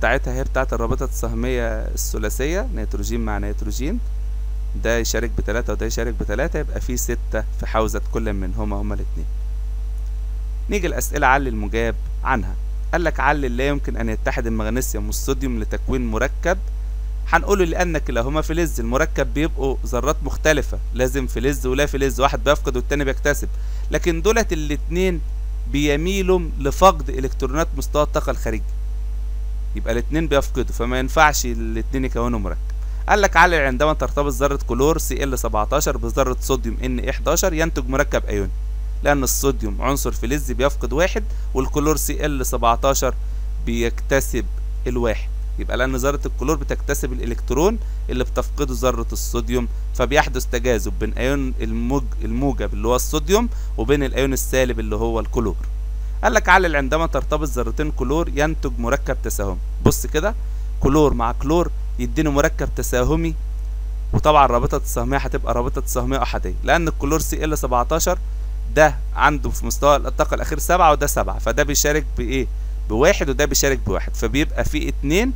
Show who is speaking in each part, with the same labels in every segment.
Speaker 1: بتاعتها هي بتاعت الرابطة السهمية الثلاثية نيتروجين مع نيتروجين ده يشارك بتلاتة وده يشارك بتلاتة يبقى في ستة في حوزة كل منهما هما الاتنين نيجي الأسئلة علل المجاب عنها قال لك علل لا يمكن أن يتحد المغنيسيوم والصوديوم لتكوين مركب هنقوله لأن كلاهما فلز المركب بيبقوا ذرات مختلفة لازم فلز ولا فلز واحد بيفقد والتاني بيكتسب لكن دولت الاتنين بيميلوا لفقد إلكترونات مستوى الطاقة الخارجي يبقى الاتنين بيفقدوا فما ينفعش الاتنين يكونوا مركب قال لك علل عندما ترتبط ذرة كلور Cl17 بذرة صوديوم Na11 ينتج مركب أيوني لأن الصوديوم عنصر فلزي بيفقد واحد والكلور Cl17 بيكتسب الواحد يبقى لأن ذرة الكلور بتكتسب الإلكترون اللي بتفقده ذرة الصوديوم فبيحدث تجاذب بين أيون الموج الموجب اللي هو الصوديوم وبين الأيون السالب اللي هو الكلور قال لك علل عندما ترتبط ذرتين كلور ينتج مركب تساهمي بص كده كلور مع كلور يديني مركب تساهمي وطبعا الرابطة التساهمية هتبقى رابطة تساهمية أحادية لأن الكلور سي ال 17 ده عنده في مستوى الطاقة الأخير سبعة وده سبعة فده بيشارك بإيه؟ بواحد وده بيشارك بواحد فبيبقى في اتنين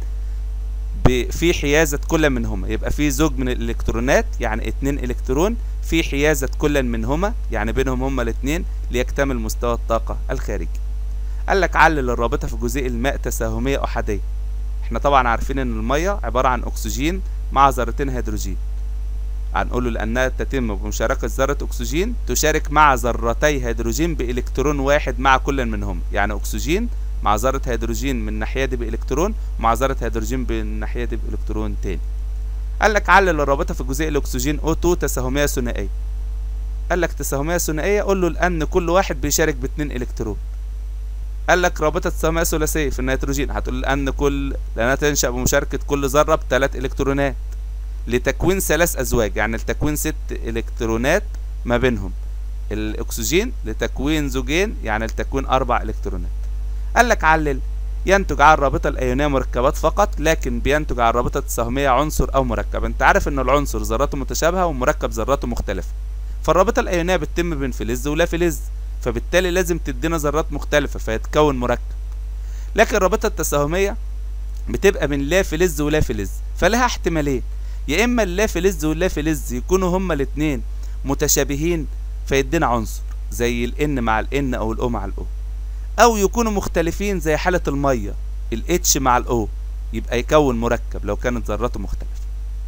Speaker 1: في حيازة كل منهما يبقى في زوج من الإلكترونات يعني اتنين إلكترون في حيازة كل منهما يعني بينهم هما الاتنين ليكتمل مستوى الطاقة الخارجي قال لك علل الرابطة في جزيء الماء تساهمية أحادية احنا طبعا عارفين ان المية عبارة عن أكسجين مع ذرتين هيدروجين هنقوله لأنها تتم بمشاركة ذرة أكسجين تشارك مع ذرتي هيدروجين بإلكترون واحد مع كل منهم يعني أكسجين مع ذرة هيدروجين من الناحية دي بإلكترون مع ذرة هيدروجين من الناحية دي بإلكترون تاني قال لك علل الرابطة في جزيء الأكسجين O2 تساهمية ثنائية قال لك تساهمية ثنائية قول له لأن كل واحد بيشارك باتنين إلكترون قال لك رابطة تساهمية ثلاثية في النيتروجين هتقول لأن كل لأنها تنشأ بمشاركة كل ذرة بثلاث إلكترونات لتكوين ثلاث أزواج يعني لتكوين ست إلكترونات ما بينهم الأكسجين لتكوين زوجين يعني لتكوين أربع إلكترونات قال لك علل ينتج على الرابطة الأيونية مركبات فقط لكن بينتج على الرابطة التساهمية عنصر أو مركب أنت عارف إن العنصر ذراته متشابهة والمركب ذراته مختلفة فالرابطة الأيونية بتتم بين فلز ولا فلز فبالتالي لازم تدينا ذرات مختلفة فيتكون مركب لكن الرابطة التساهمية بتبقى من لا فلز ولا فلز فلها احتمالين يا اما اللا فلز واللا فلز يكونوا هما الاتنين متشابهين فيدينا عنصر زي الان مع الان او الاو مع الاو او يكونوا مختلفين زي حالة المية الاتش مع الاو يبقى يكون مركب لو كانت ذراته مختلفة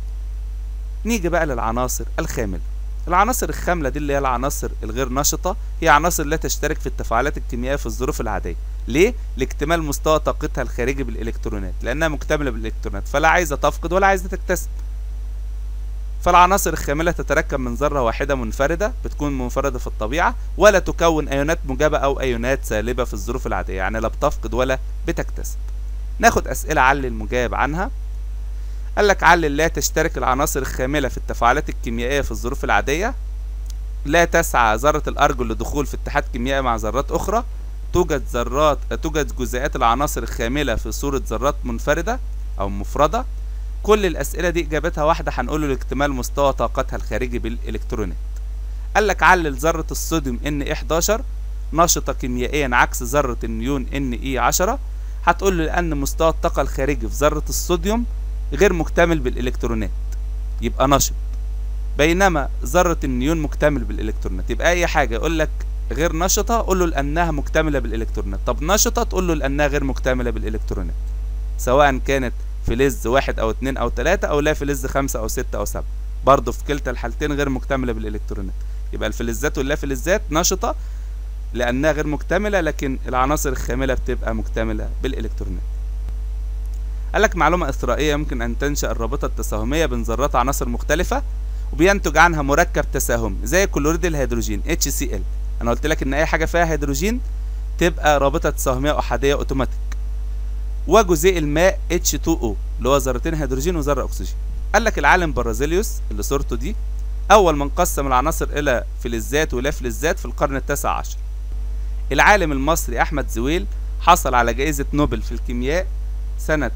Speaker 1: نيجي بقى للعناصر الخاملة العناصر الخاملة دي اللي هي العناصر الغير نشطة هي عناصر لا تشترك في التفاعلات الكيميائية في الظروف العادية ليه؟ لاكتمال مستوى طاقتها الخارجي بالإلكترونات لأنها مكتملة بالإلكترونات فلا عايزة تفقد ولا عايزة تكتسب فالعناصر الخاملة تتركب من ذرة واحدة منفردة بتكون منفردة في الطبيعة ولا تكون أيونات موجبة أو أيونات سالبة في الظروف العادية يعني لا بتفقد ولا بتكتسب ناخد أسئلة علل المجاب عنها قال لك علل لا تشترك العناصر الخاملة في التفاعلات الكيميائية في الظروف العادية لا تسعى ذرة الأرجل لدخول في اتحاد كيميائي مع ذرات أخرى توجد ذرات توجد جزيئات العناصر الخاملة في صورة ذرات منفردة أو مفردة كل الأسئلة دي إجابتها واحدة هنقوله لاكتمال مستوى طاقتها الخارجي بالإلكترونات قال لك علل ذرة الصوديوم Na11 نشطة كيميائيا عكس ذرة النيون Ne10 هتقول له لأن مستوى الطاقة الخارجي في ذرة الصوديوم غير مكتمل بالإلكترونات يبقى نشط بينما ذرة النيون مكتمل بالإلكترونات يبقى أي حاجة يقول لك غير نشطة قول له لأنها مكتملة بالإلكترونات طب نشطة تقول له لأنها غير مكتملة بالإلكترونات سواء كانت فلز واحد أو اتنين أو تلاتة أو لا فلز خمسة أو ستة أو سبعة برضه في كلتا الحالتين غير مكتملة بالإلكترونات يبقى الفلزات واللا فلزات نشطة لأنها غير مكتملة لكن العناصر الخاملة بتبقى مكتملة بالإلكترونات قال لك معلومة إثرائية يمكن أن تنشأ الرابطة التساهمية بين ذرات عناصر مختلفة وبينتج عنها مركب تساهمي زي كلوريد الهيدروجين HCl أنا قلت لك إن أي حاجة فيها هيدروجين تبقى رابطة تساهمية أحادية أوتوماتيك وجزيء الماء H2O اللي هو ذرتين هيدروجين وذرة أكسجين قال لك العالم برازيليوس اللي صورته دي أول من قسم العناصر إلى فلزات ولا فلزات في القرن التاسع عشر العالم المصري أحمد زويل حصل على جائزة نوبل في الكيمياء سنة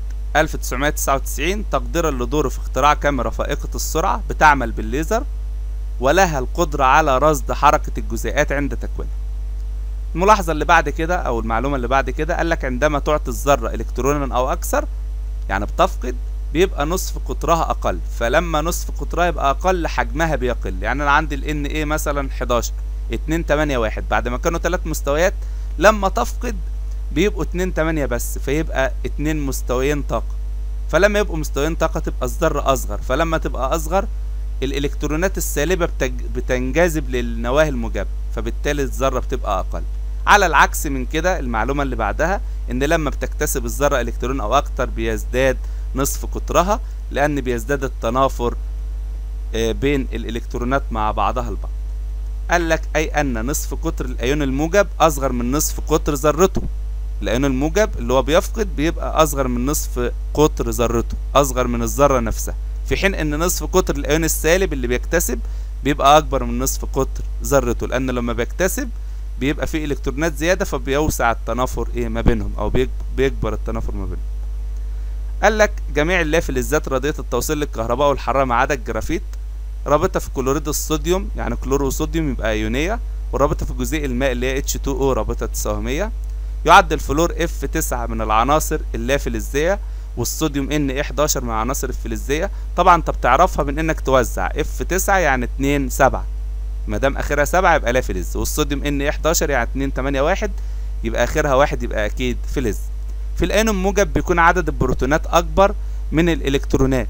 Speaker 1: 1999 تقديرا لدوره في اختراع كاميرا فائقة السرعة بتعمل بالليزر ولها القدرة على رصد حركة الجزيئات عند تكوينها الملاحظة اللي بعد كده أو المعلومة اللي بعد كده قال لك عندما تعطي الذرة إلكترونا أو أكثر يعني بتفقد بيبقى نصف قطرها اقل فلما نصف قطرها يبقى اقل حجمها بيقل يعني انا عندي ال ايه مثلا 11 2 8 1 بعد ما كانوا ثلاث مستويات لما تفقد بيبقوا 2 8 بس فيبقى 2 مستويين طاقة فلما يبقوا مستويين طاقة تبقى الذرة اصغر فلما تبقى اصغر الالكترونات السالبة بتج... بتنجذب للنواة الموجبة فبالتالي الذرة بتبقى اقل على العكس من كده المعلومة اللي بعدها ان لما بتكتسب الذرة الكترون او اكتر بيزداد نصف قطرها لان بيزداد التنافر بين الالكترونات مع بعضها البعض قال لك اي ان نصف قطر الايون الموجب اصغر من نصف قطر ذرته الايون الموجب اللي هو بيفقد بيبقى اصغر من نصف قطر ذرته اصغر من الذره نفسها في حين ان نصف قطر الايون السالب اللي بيكتسب بيبقى اكبر من نصف قطر ذرته لان لما بيكتسب بيبقى فيه الكترونات زياده فبيوسع التنافر ايه ما بينهم او بيكبر التنافر ما بينهم قال لك جميع اللافلزات راضيه التوصيل للكهرباء والحراره ما عدا الجرافيت رابطه في كلوريد الصوديوم يعني كلور وصوديوم يبقى ايونيه ورابطه في جزيء الماء اللي هي H2O رابطه تساهميه يعد الفلور F9 من العناصر اللافلزيه والصوديوم Na11 من العناصر الفلزيه طبعا انت بتعرفها من انك توزع F9 يعني 2 7 ما دام اخرها 7 يبقى لا فلز والصوديوم Na11 يعني 2 8 1 يبقى اخرها 1 يبقى اكيد فلز في الايون الموجب بيكون عدد البروتونات اكبر من الالكترونات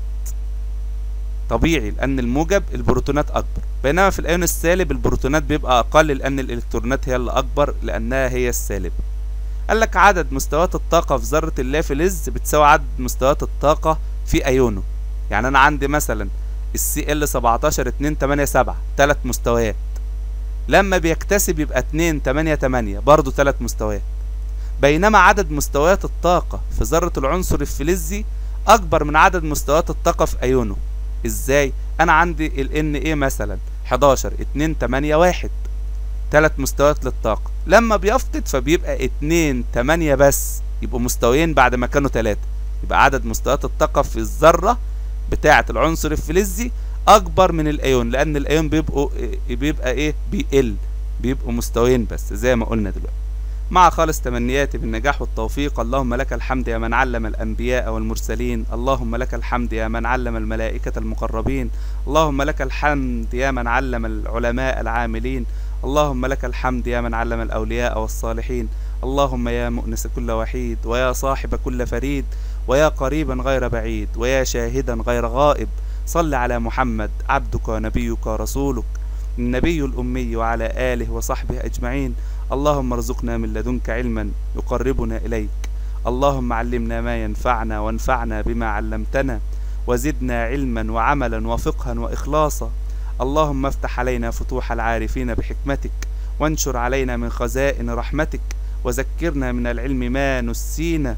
Speaker 1: طبيعي لان الموجب البروتونات اكبر بينما في الايون السالب البروتونات بيبقى اقل لان الالكترونات هي اللي اكبر لانها هي السالبه قال لك عدد مستويات الطاقه في ذره اللافلز بتساوي عدد مستويات الطاقه في ايونه يعني انا عندي مثلا السي ال 17 2 8 7 ثلاث مستويات لما بيكتسب يبقى 2 8 8 برضه ثلاث مستويات بينما عدد مستويات الطاقه في ذره العنصر الفلزي اكبر من عدد مستويات الطاقه في ايونه ازاي انا عندي ال ان ايه مثلا 11 2 8 1 ثلاث مستويات للطاقه لما بيفقد فبيبقى 2 8 بس يبقوا مستويين بعد ما كانوا ثلاثة يبقى عدد مستويات الطاقه في الذره بتاعه العنصر الفلزي اكبر من الايون لان الايون بيبقوا بيبقى ايه بيقل بيبقوا مستويين بس زي ما قلنا دلوقتي مع خالص تمنياتي بالنجاح والتوفيق اللهم لك الحمد يا من علم الأنبياء والمرسلين اللهم لك الحمد يا من علم الملائكة المقربين اللهم لك الحمد يا من علم العلماء العاملين اللهم لك الحمد يا من علم الأولياء والصالحين اللهم يا مؤنس كل وحيد ويا صاحب كل فريد ويا قريبا غير بعيد ويا شاهدا غير غائب صل على محمد عبدك ونبيك ورسولك النبي الأمي وعلى آله وصحبه أجمعين اللهم ارزقنا من لدنك علما يقربنا إليك اللهم علمنا ما ينفعنا وانفعنا بما علمتنا وزدنا علما وعملا وفقها وإخلاصا اللهم افتح علينا فتوح العارفين بحكمتك وانشر علينا من خزائن رحمتك وذكرنا من العلم ما نسينا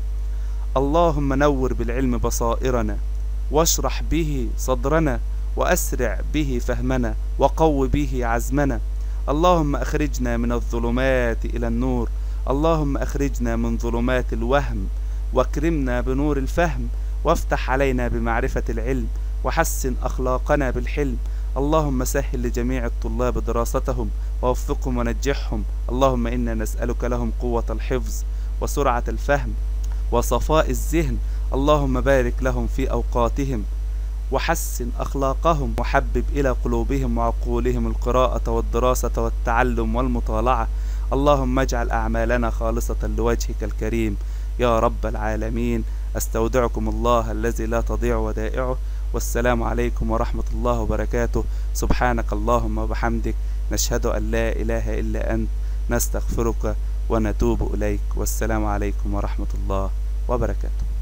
Speaker 1: اللهم نور بالعلم بصائرنا واشرح به صدرنا وأسرع به فهمنا وقو به عزمنا اللهم أخرجنا من الظلمات إلى النور اللهم أخرجنا من ظلمات الوهم واكرمنا بنور الفهم وافتح علينا بمعرفة العلم وحسن أخلاقنا بالحلم اللهم سهل لجميع الطلاب دراستهم ووفقهم ونجحهم اللهم إنا نسألك لهم قوة الحفظ وسرعة الفهم وصفاء الذهن اللهم بارك لهم في أوقاتهم وحسن أخلاقهم وحبب إلى قلوبهم وعقولهم القراءة والدراسة والتعلم والمطالعة اللهم اجعل أعمالنا خالصة لوجهك الكريم يا رب العالمين أستودعكم الله الذي لا تضيع ودائعه والسلام عليكم ورحمة الله وبركاته سبحانك اللهم وبحمدك نشهد أن لا إله إلا أنت نستغفرك ونتوب إليك والسلام عليكم ورحمة الله وبركاته